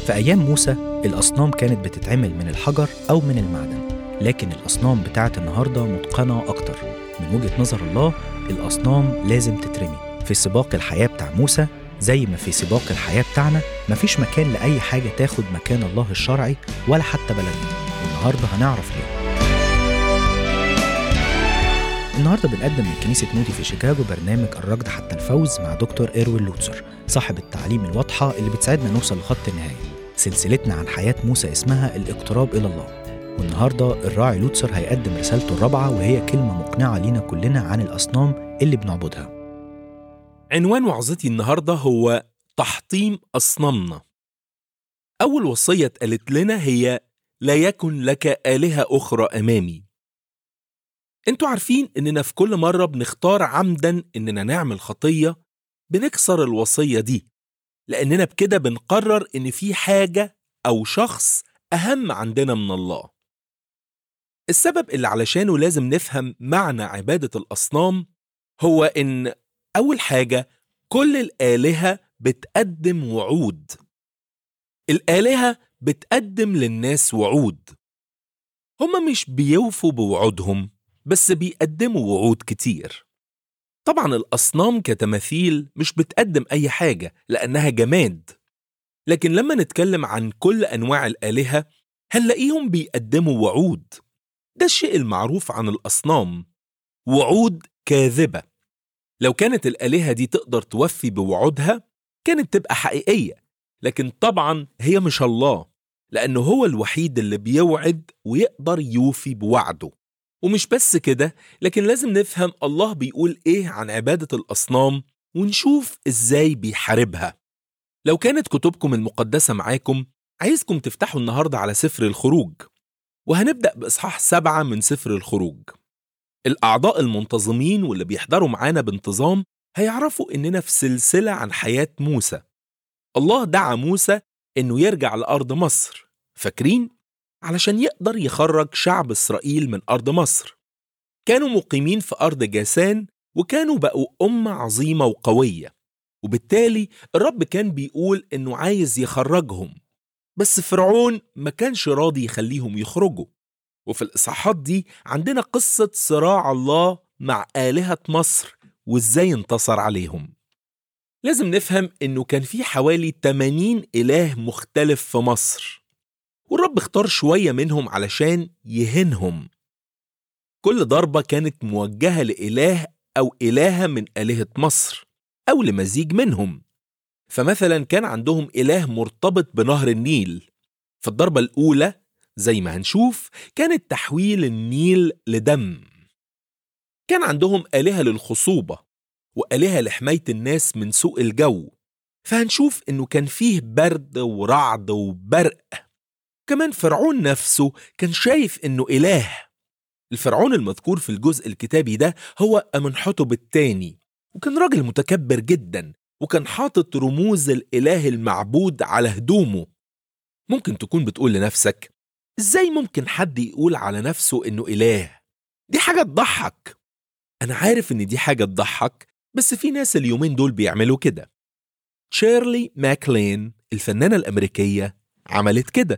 في أيام موسى الأصنام كانت بتتعمل من الحجر أو من المعدن لكن الأصنام بتاعت النهاردة متقنة أكتر من وجهة نظر الله الأصنام لازم تترمي في سباق الحياة بتاع موسى زي ما في سباق الحياة بتاعنا مفيش مكان لأي حاجة تاخد مكان الله الشرعي ولا حتى بلدنا والنهاردة هنعرف ليه النهارده بنقدم من كنيسة مودي في شيكاغو برنامج الركض حتى الفوز مع دكتور إيروين لوتسر صاحب التعليم الواضحة اللي بتساعدنا نوصل لخط النهاية سلسلتنا عن حياة موسى اسمها الاقتراب إلى الله والنهارده الراعي لوتسر هيقدم رسالته الرابعة وهي كلمة مقنعة لينا كلنا عن الأصنام اللي بنعبدها عنوان وعظتي النهارده هو تحطيم أصنامنا. أول وصية اتقالت لنا هي لا يكن لك آلهة أخرى أمامي. انتوا عارفين إننا في كل مرة بنختار عمدا إننا نعمل خطية بنكسر الوصية دي لأننا بكده بنقرر إن في حاجة أو شخص أهم عندنا من الله. السبب اللي علشانه لازم نفهم معنى عبادة الأصنام هو إن أول حاجة كل الآلهة بتقدم وعود الآلهة بتقدم للناس وعود هما مش بيوفوا بوعودهم بس بيقدموا وعود كتير طبعا الأصنام كتماثيل مش بتقدم أي حاجة لأنها جماد لكن لما نتكلم عن كل أنواع الآلهة هنلاقيهم بيقدموا وعود ده الشيء المعروف عن الأصنام وعود كاذبة لو كانت الآلهة دي تقدر توفي بوعودها كانت تبقى حقيقية لكن طبعا هي مش الله لأنه هو الوحيد اللي بيوعد ويقدر يوفي بوعده ومش بس كده لكن لازم نفهم الله بيقول إيه عن عبادة الأصنام ونشوف إزاي بيحاربها لو كانت كتبكم المقدسة معاكم عايزكم تفتحوا النهاردة على سفر الخروج وهنبدأ بإصحاح سبعة من سفر الخروج الأعضاء المنتظمين واللي بيحضروا معانا بانتظام هيعرفوا إننا في سلسلة عن حياة موسى الله دعا موسى إنه يرجع لأرض مصر فاكرين؟ علشان يقدر يخرج شعب إسرائيل من أرض مصر كانوا مقيمين في أرض جاسان وكانوا بقوا أمة عظيمة وقوية وبالتالي الرب كان بيقول إنه عايز يخرجهم بس فرعون ما كانش راضي يخليهم يخرجوا وفي الإصحاحات دي عندنا قصة صراع الله مع آلهة مصر وإزاي انتصر عليهم لازم نفهم إنه كان في حوالي 80 إله مختلف في مصر والرب اختار شوية منهم علشان يهنهم كل ضربة كانت موجهة لإله أو إلهة من آلهة مصر أو لمزيج منهم فمثلا كان عندهم إله مرتبط بنهر النيل في الضربة الأولى زي ما هنشوف كانت تحويل النيل لدم كان عندهم آلهة للخصوبة وآلهة لحماية الناس من سوء الجو فهنشوف إنه كان فيه برد ورعد وبرق كمان فرعون نفسه كان شايف إنه إله الفرعون المذكور في الجزء الكتابي ده هو أمنحتب الثاني وكان راجل متكبر جدا وكان حاطط رموز الإله المعبود على هدومه ممكن تكون بتقول لنفسك ازاي ممكن حد يقول على نفسه انه اله دي حاجه تضحك انا عارف ان دي حاجه تضحك بس في ناس اليومين دول بيعملوا كده شيرلي ماكلين الفنانه الامريكيه عملت كده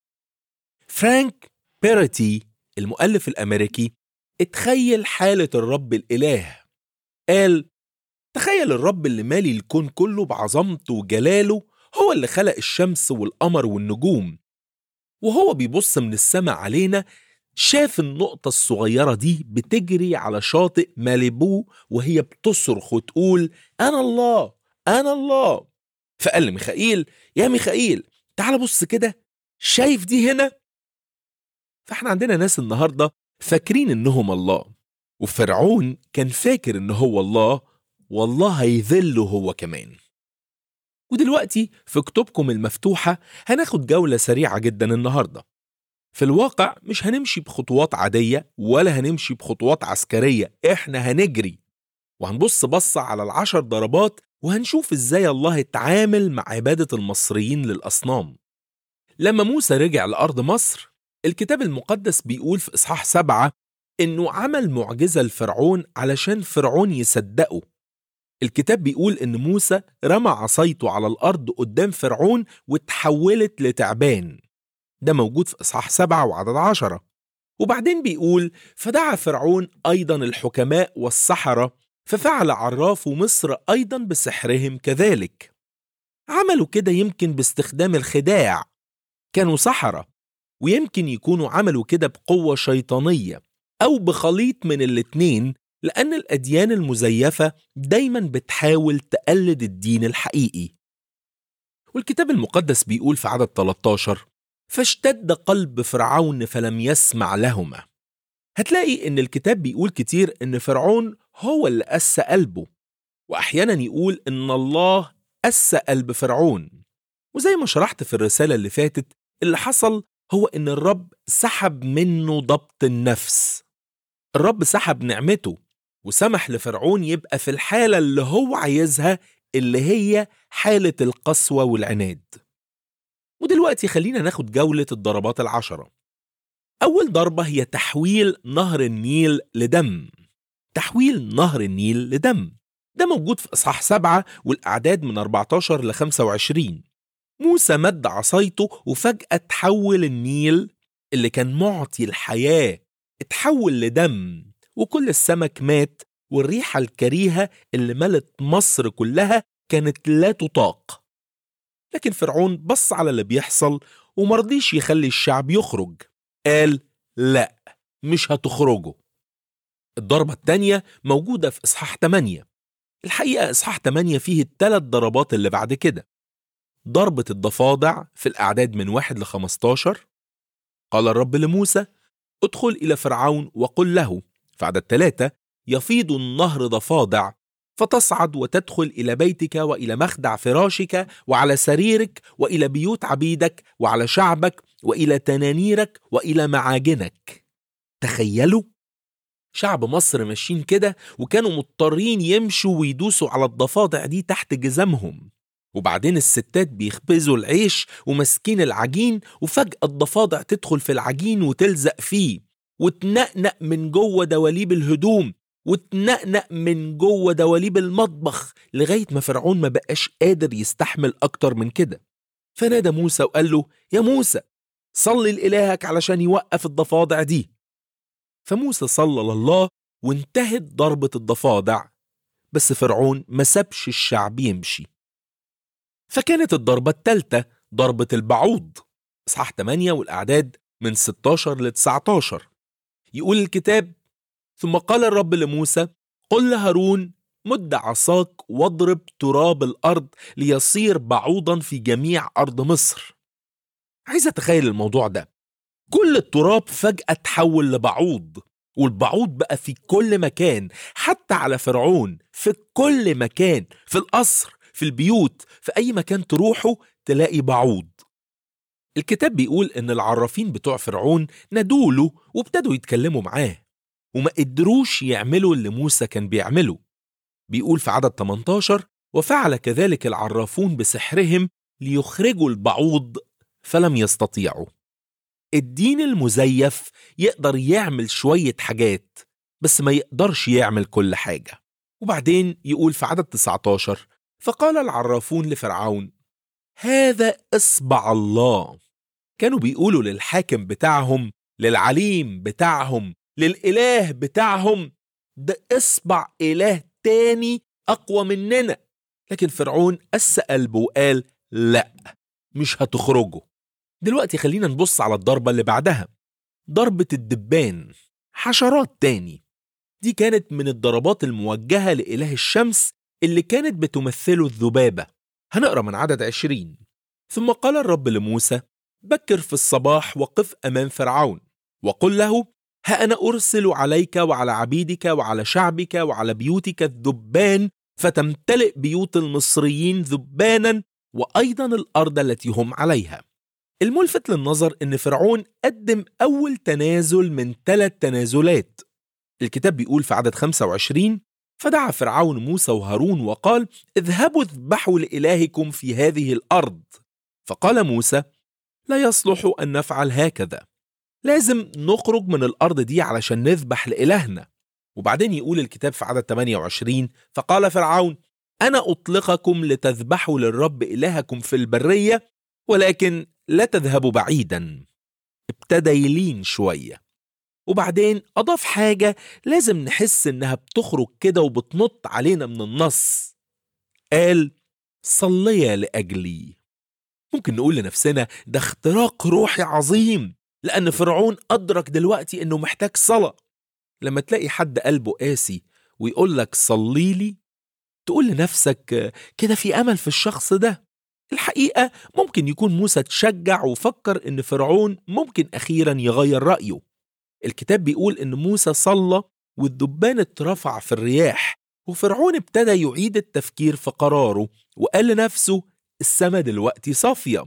فرانك بيرتي المؤلف الامريكي اتخيل حاله الرب الاله قال تخيل الرب اللي مالي الكون كله بعظمته وجلاله هو اللي خلق الشمس والقمر والنجوم وهو بيبص من السماء علينا شاف النقطة الصغيرة دي بتجري على شاطئ ماليبو وهي بتصرخ وتقول أنا الله أنا الله فقال لميخائيل يا ميخائيل تعال بص كده شايف دي هنا فاحنا عندنا ناس النهاردة فاكرين إنهم الله وفرعون كان فاكر إن هو الله والله هيذله هو كمان ودلوقتي في كتبكم المفتوحة هناخد جولة سريعة جدا النهاردة في الواقع مش هنمشي بخطوات عادية ولا هنمشي بخطوات عسكرية احنا هنجري وهنبص بصة على العشر ضربات وهنشوف ازاي الله اتعامل مع عبادة المصريين للأصنام لما موسى رجع لأرض مصر الكتاب المقدس بيقول في إصحاح سبعة إنه عمل معجزة لفرعون علشان فرعون يصدقه الكتاب بيقول إن موسى رمى عصايته على الأرض قدام فرعون وتحولت لتعبان ده موجود في إصحاح سبعة وعدد عشرة وبعدين بيقول فدعا فرعون أيضا الحكماء والسحرة ففعل عراف مصر أيضا بسحرهم كذلك عملوا كده يمكن باستخدام الخداع كانوا سحرة ويمكن يكونوا عملوا كده بقوة شيطانية أو بخليط من الاتنين لأن الأديان المزيفة دايما بتحاول تقلد الدين الحقيقي والكتاب المقدس بيقول في عدد 13 فاشتد قلب فرعون فلم يسمع لهما هتلاقي ان الكتاب بيقول كتير ان فرعون هو اللي قس قلبه واحيانا يقول ان الله قس قلب فرعون وزي ما شرحت في الرسالة اللي فاتت اللي حصل هو ان الرب سحب منه ضبط النفس الرب سحب نعمته وسمح لفرعون يبقى في الحالة اللي هو عايزها اللي هي حالة القسوة والعناد ودلوقتي خلينا ناخد جولة الضربات العشرة أول ضربة هي تحويل نهر النيل لدم تحويل نهر النيل لدم ده موجود في إصحاح سبعة والأعداد من 14 ل 25 موسى مد عصايته وفجأة تحول النيل اللي كان معطي الحياة اتحول لدم وكل السمك مات والريحة الكريهة اللي ملت مصر كلها كانت لا تطاق لكن فرعون بص على اللي بيحصل ومرضيش يخلي الشعب يخرج قال لا مش هتخرجوا الضربة التانية موجودة في إصحاح 8 الحقيقة إصحاح 8 فيه الثلاث ضربات اللي بعد كده ضربة الضفادع في الأعداد من 1 ل 15 قال الرب لموسى ادخل إلى فرعون وقل له في عدد ثلاثة يفيض النهر ضفادع فتصعد وتدخل إلى بيتك وإلى مخدع فراشك وعلى سريرك وإلى بيوت عبيدك وعلى شعبك وإلى تنانيرك وإلى معاجنك تخيلوا شعب مصر ماشيين كده وكانوا مضطرين يمشوا ويدوسوا على الضفادع دي تحت جزامهم وبعدين الستات بيخبزوا العيش وماسكين العجين وفجأة الضفادع تدخل في العجين وتلزق فيه وتنقنق من جوه دواليب الهدوم وتنقنق من جوه دواليب المطبخ لغاية ما فرعون ما بقاش قادر يستحمل أكتر من كده فنادى موسى وقال له يا موسى صلي لإلهك علشان يوقف الضفادع دي فموسى صلى لله وانتهت ضربة الضفادع بس فرعون ما سابش الشعب يمشي فكانت الضربة الثالثة ضربة البعوض إصحاح 8 والأعداد من 16 ل 19 يقول الكتاب ثم قال الرب لموسى قل لهارون مد عصاك واضرب تراب الأرض ليصير بعوضا في جميع أرض مصر عايز أتخيل الموضوع ده كل التراب فجأة تحول لبعوض والبعوض بقى في كل مكان حتى على فرعون في كل مكان في القصر في البيوت في أي مكان تروحوا تلاقي بعوض الكتاب بيقول إن العرافين بتوع فرعون نادوله وابتدوا يتكلموا معاه وما قدروش يعملوا اللي موسى كان بيعمله بيقول في عدد 18 وفعل كذلك العرافون بسحرهم ليخرجوا البعوض فلم يستطيعوا الدين المزيف يقدر يعمل شوية حاجات بس ما يقدرش يعمل كل حاجة وبعدين يقول في عدد 19 فقال العرافون لفرعون هذا اصبع الله كانوا بيقولوا للحاكم بتاعهم للعليم بتاعهم للإله بتاعهم ده اصبع إله تاني أقوى مننا لكن فرعون قس قلبه وقال لا مش هتخرجوا دلوقتي خلينا نبص على الضربة اللي بعدها ضربة الدبان حشرات تاني دي كانت من الضربات الموجهة لإله الشمس اللي كانت بتمثله الذبابة هنقرأ من عدد عشرين ثم قال الرب لموسى بكر في الصباح وقف أمام فرعون وقل له ها أنا أرسل عليك وعلى عبيدك وعلى شعبك وعلى بيوتك الذبان فتمتلئ بيوت المصريين ذبانا وأيضا الأرض التي هم عليها الملفت للنظر أن فرعون قدم أول تنازل من ثلاث تنازلات الكتاب بيقول في عدد 25 فدعا فرعون موسى وهارون وقال اذهبوا اذبحوا لإلهكم في هذه الأرض فقال موسى لا يصلح أن نفعل هكذا لازم نخرج من الأرض دي علشان نذبح لإلهنا وبعدين يقول الكتاب في عدد 28 فقال فرعون أنا أطلقكم لتذبحوا للرب إلهكم في البرية ولكن لا تذهبوا بعيدا ابتدى يلين شوية وبعدين أضاف حاجة لازم نحس إنها بتخرج كده وبتنط علينا من النص قال صليا لأجلي ممكن نقول لنفسنا ده اختراق روحي عظيم لأن فرعون أدرك دلوقتي إنه محتاج صلاة لما تلاقي حد قلبه قاسي ويقول لك صلي لي تقول لنفسك كده في أمل في الشخص ده الحقيقة ممكن يكون موسى تشجع وفكر إن فرعون ممكن أخيرا يغير رأيه الكتاب بيقول إن موسى صلى والذبان اترفع في الرياح وفرعون ابتدى يعيد التفكير في قراره وقال لنفسه السما دلوقتي صافية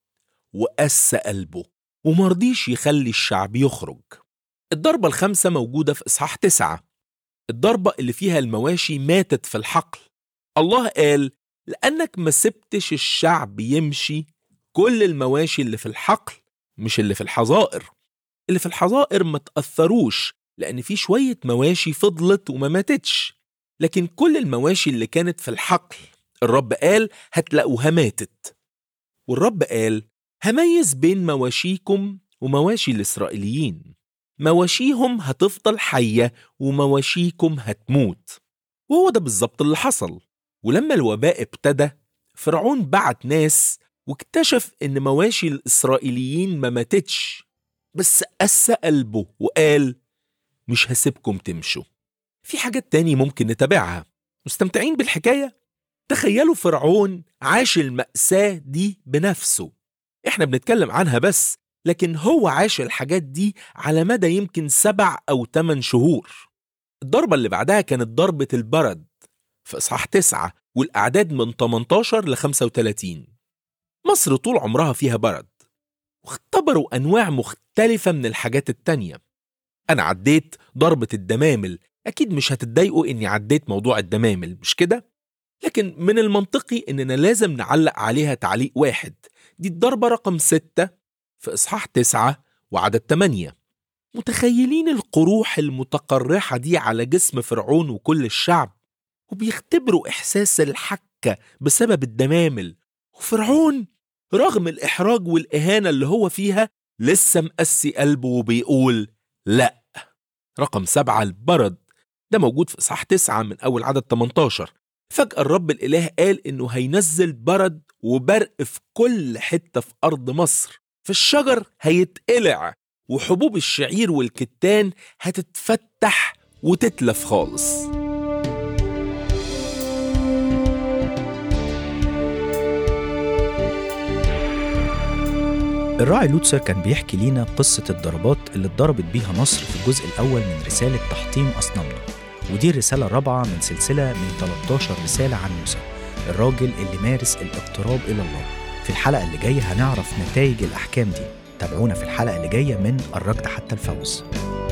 وقس قلبه ومرضيش يخلي الشعب يخرج الضربة الخامسة موجودة في إصحاح تسعة الضربة اللي فيها المواشي ماتت في الحقل الله قال لأنك ما سبتش الشعب يمشي كل المواشي اللي في الحقل مش اللي في الحظائر اللي في الحظائر ما تأثروش لأن في شوية مواشي فضلت وما ماتتش لكن كل المواشي اللي كانت في الحقل الرب قال هتلاقوها ماتت والرب قال هميز بين مواشيكم ومواشي الإسرائيليين مواشيهم هتفضل حية ومواشيكم هتموت وهو ده بالظبط اللي حصل ولما الوباء ابتدى فرعون بعت ناس واكتشف ان مواشي الإسرائيليين ما ماتتش بس قس قلبه وقال مش هسيبكم تمشوا في حاجات تاني ممكن نتابعها مستمتعين بالحكاية؟ تخيلوا فرعون عاش المأساة دي بنفسه احنا بنتكلم عنها بس لكن هو عاش الحاجات دي على مدى يمكن سبع أو تمن شهور الضربة اللي بعدها كانت ضربة البرد في إصحاح تسعة والأعداد من 18 ل 35 مصر طول عمرها فيها برد واختبروا أنواع مختلفة من الحاجات التانية أنا عديت ضربة الدمامل أكيد مش هتتضايقوا إني عديت موضوع الدمامل مش كده؟ لكن من المنطقي إننا لازم نعلق عليها تعليق واحد دي الضربة رقم ستة في إصحاح تسعة وعدد تمانية متخيلين القروح المتقرحة دي على جسم فرعون وكل الشعب وبيختبروا إحساس الحكة بسبب الدمامل وفرعون رغم الإحراج والإهانة اللي هو فيها لسه مقسي قلبه وبيقول لأ رقم سبعة البرد ده موجود في إصحاح تسعة من أول عدد 18 فجأة الرب الإله قال إنه هينزل برد وبرق في كل حتة في أرض مصر فالشجر هيتقلع وحبوب الشعير والكتان هتتفتح وتتلف خالص الراعي لوتسر كان بيحكي لينا قصة الضربات اللي اتضربت بيها مصر في الجزء الأول من رسالة تحطيم أصنامنا ودي الرسالة الرابعة من سلسلة من 13 رسالة عن موسى الراجل اللي مارس الاقتراب إلى الله في الحلقة اللي جاية هنعرف نتائج الأحكام دي تابعونا في الحلقة اللي جاية من الركض حتى الفوز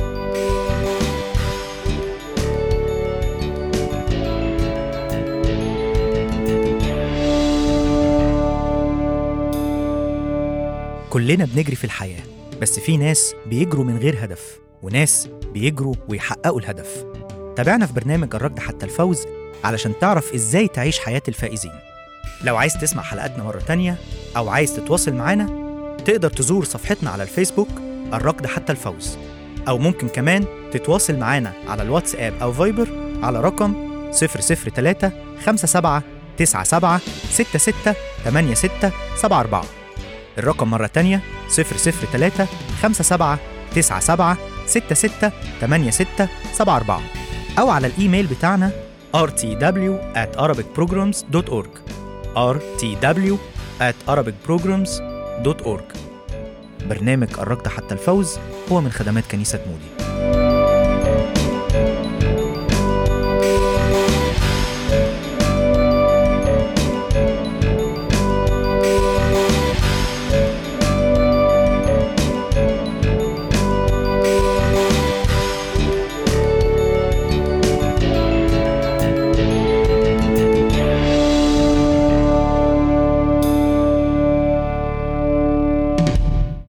كلنا بنجري في الحياة بس في ناس بيجروا من غير هدف وناس بيجروا ويحققوا الهدف تابعنا في برنامج الركض حتى الفوز علشان تعرف ازاي تعيش حياة الفائزين لو عايز تسمع حلقاتنا مرة تانية أو عايز تتواصل معانا تقدر تزور صفحتنا على الفيسبوك الركض حتى الفوز أو ممكن كمان تتواصل معانا على الواتساب أو فايبر على رقم 003 57 97 66 86 74 الرقم مرة تانية 003 57 97 66 86 74 أو على الإيميل بتاعنا rtw at arabicprograms.org rtw at arabicprograms.org برنامج الركض حتى الفوز هو من خدمات كنيسة مودي